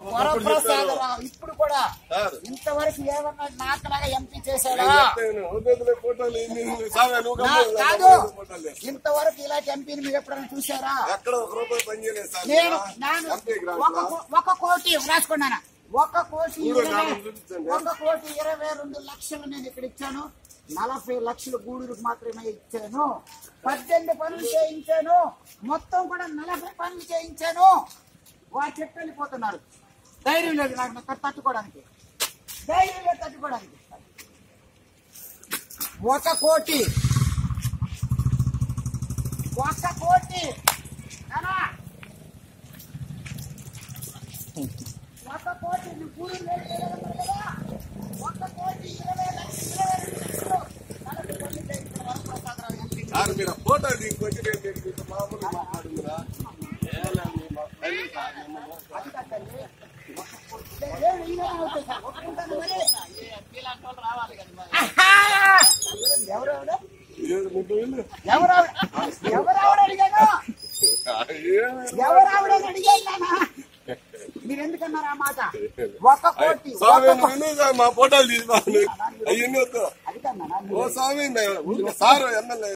వరప్రసాదరావు ఇప్పుడు కూడా సార్. ఇంతవరకు ఏమన్నా నాకులాగా ఎంపీ చేశాడా నేను వదిలేదులే ఫోటోలు ఎన్ని ఉన్నాయి. సామే నువ్వు నా- గమ్మున కాదు ఫోటోలు లేవు. ఇంతవరకు ఇలాంటి ఎంపీని మీరు ఎప్పుడైనా చూసారా ఎక్కడ ఒక రూపాయి పని చేయలేదు సార్ నేను నేను ఎంపీ ఒక గ్రాంట్లో. కో- ఒక కోటి రాసుకున్నాను ఒక కోటి చూడు, ఇరవై నాకు చూపించండి. ఒక కోటి ఇరవై రెండు లక్షలు నేను ఇక్కడ ఇచ్చాను నలభై లక్షలు గూడూరుకు మాత్రమే ఇచ్చాను పద్దెనిమిది పనులు చేయించాను మొత్తం కూడా నలభై పనులు చేయించాను వా చెప్పి వెళ్ళిపోతున్నారు ధైర్యం లేదు నాకు నాకు తట్టుకోవడానికి ధైర్యం లేదు తట్టుకోవడానికి ఒక కోటి ఒక కోటి నానా ఒక కోటి నీ గూడూరు లేదు కదా ఒక కోటి ఇరవై లక్షలు ఇరవై రెండు లక్షలు నలభై పనులు చేయించిన వరప్రసాదరావు ఎంపీ సార్ మీరు ఆ ఫోటో తీసుకొచ్చి నేను మీకు మీతో మామూలుగా మాట్లాడుతున్నా ఏలే మీ మా పని సార్, మిమ్మల్ని సార్. దేవుడు ఈయన అవుతాయి సార్. ఒప్పుకుంటాను మరి. ఆహా! ఎవరెవరు? ఏడు ముద్దు ఇల్లు. ఎవరెవరు? ఎవరెవరు అడిగాను ఏమి? ఎవరావిడని అడిగాను నాన్న. మీరు ఎందుకన్నారు ఆ మాట ఒక కోటి స్వామి ఒక కో- నువ్వు సార్ మా ఫోటోలు తీసుకోవాలి అవన్నీ వద్దు అది కన్నా ఓ స్వామి మేము ఊరికే సార్ ఎమ్మెల్యే